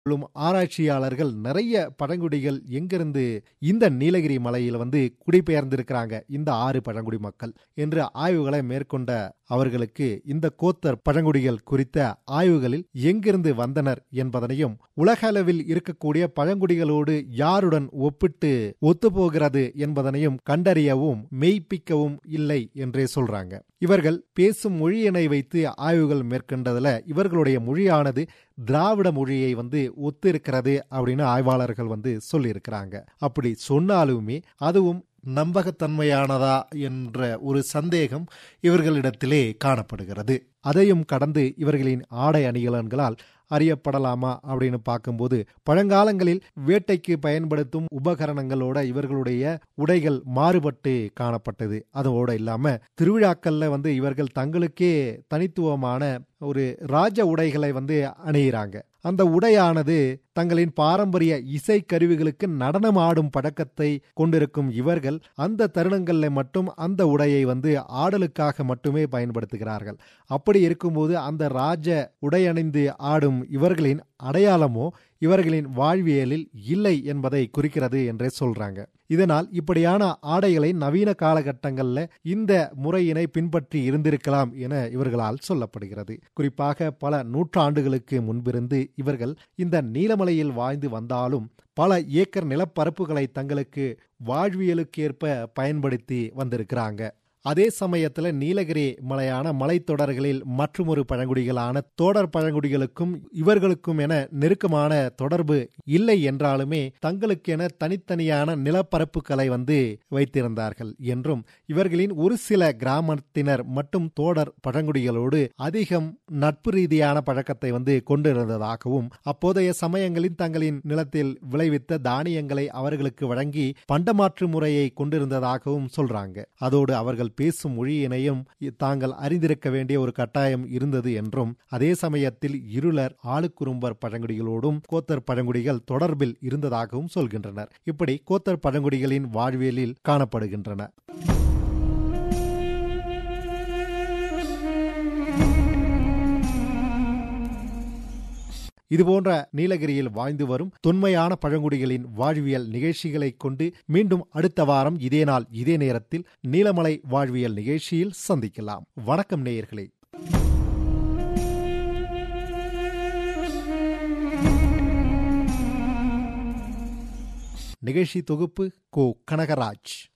மேற்கொள்ளும் ஆராய்ச்சியாளர்கள் நிறைய பழங்குடிகள் எங்கிருந்து இந்த நீலகிரி மலையில் வந்து குடிபெயர்ந்திருக்கிறாங்க இந்த ஆறு பழங்குடி மக்கள் என்று ஆய்வுகளை மேற்கொண்ட அவர்களுக்கு இந்த கோத்தர் பழங்குடிகள் குறித்த ஆய்வுகளில் எங்கிருந்து வந்தனர் என்பதனையும் உலக அளவில் இருக்கக்கூடிய பழங்குடிகளோடு யாருடன் ஒப்பிட்டு ஒத்துப்போகிறது என்பதனையும் கண்டறியவும் மெய்ப்பிக்கவும் இல்லை என்றே சொல்றாங்க இவர்கள் பேசும் மொழியினை வைத்து ஆய்வுகள் மேற்கொண்டதுல இவர்களுடைய மொழியானது திராவிட மொழியை வந்து ஒத்து இருக்கிறது அப்படின்னு ஆய்வாளர்கள் வந்து சொல்லியிருக்கிறாங்க அப்படி சொன்னாலுமே அதுவும் நம்பகத்தன்மையானதா என்ற ஒரு சந்தேகம் இவர்களிடத்திலே காணப்படுகிறது அதையும் கடந்து இவர்களின் ஆடை அணிகலன்களால் அறியப்படலாமா அப்படின்னு பார்க்கும்போது பழங்காலங்களில் வேட்டைக்கு பயன்படுத்தும் உபகரணங்களோட இவர்களுடைய உடைகள் மாறுபட்டு காணப்பட்டது அதோட இல்லாம திருவிழாக்கள்ல வந்து இவர்கள் தங்களுக்கே தனித்துவமான ஒரு ராஜ உடைகளை வந்து அணியிறாங்க அந்த உடையானது தங்களின் பாரம்பரிய இசை கருவிகளுக்கு நடனம் ஆடும் பழக்கத்தை கொண்டிருக்கும் இவர்கள் அந்த தருணங்கள்ல மட்டும் அந்த உடையை வந்து ஆடலுக்காக மட்டுமே பயன்படுத்துகிறார்கள் அப்படி இருக்கும்போது அந்த ராஜ உடையணிந்து ஆடும் இவர்களின் அடையாளமோ இவர்களின் வாழ்வியலில் இல்லை என்பதை குறிக்கிறது என்றே சொல்றாங்க இதனால் இப்படியான ஆடைகளை நவீன காலகட்டங்களில் இந்த முறையினை பின்பற்றி இருந்திருக்கலாம் என இவர்களால் சொல்லப்படுகிறது குறிப்பாக பல நூற்றாண்டுகளுக்கு முன்பிருந்து இவர்கள் இந்த நீலமலையில் வாழ்ந்து வந்தாலும் பல ஏக்கர் நிலப்பரப்புகளை தங்களுக்கு வாழ்வியலுக்கேற்ப பயன்படுத்தி வந்திருக்கிறாங்க அதே சமயத்தில் நீலகிரி மலையான மலைத்தொடர்களில் மற்றொரு பழங்குடிகளான தோடர் பழங்குடிகளுக்கும் இவர்களுக்கும் என நெருக்கமான தொடர்பு இல்லை என்றாலுமே தங்களுக்கென தனித்தனியான நிலப்பரப்புகளை வந்து வைத்திருந்தார்கள் என்றும் இவர்களின் ஒரு சில கிராமத்தினர் மட்டும் தோடர் பழங்குடிகளோடு அதிகம் நட்பு ரீதியான பழக்கத்தை வந்து கொண்டிருந்ததாகவும் அப்போதைய சமயங்களில் தங்களின் நிலத்தில் விளைவித்த தானியங்களை அவர்களுக்கு வழங்கி பண்டமாற்று முறையை கொண்டிருந்ததாகவும் சொல்றாங்க அதோடு அவர்கள் பேசும் மொழியினையும் தாங்கள் அறிந்திருக்க வேண்டிய ஒரு கட்டாயம் இருந்தது என்றும் அதே சமயத்தில் இருளர் ஆளுக்குறும்பர் பழங்குடிகளோடும் கோத்தர் பழங்குடிகள் தொடர்பில் இருந்ததாகவும் சொல்கின்றனர் இப்படி கோத்தர் பழங்குடிகளின் வாழ்வியலில் காணப்படுகின்றன இதுபோன்ற நீலகிரியில் வாழ்ந்து வரும் தொன்மையான பழங்குடிகளின் வாழ்வியல் நிகழ்ச்சிகளை கொண்டு மீண்டும் அடுத்த வாரம் இதே நாள் இதே நேரத்தில் நீலமலை வாழ்வியல் நிகழ்ச்சியில் சந்திக்கலாம் வணக்கம் நேயர்களே நிகழ்ச்சி தொகுப்பு கோ கனகராஜ்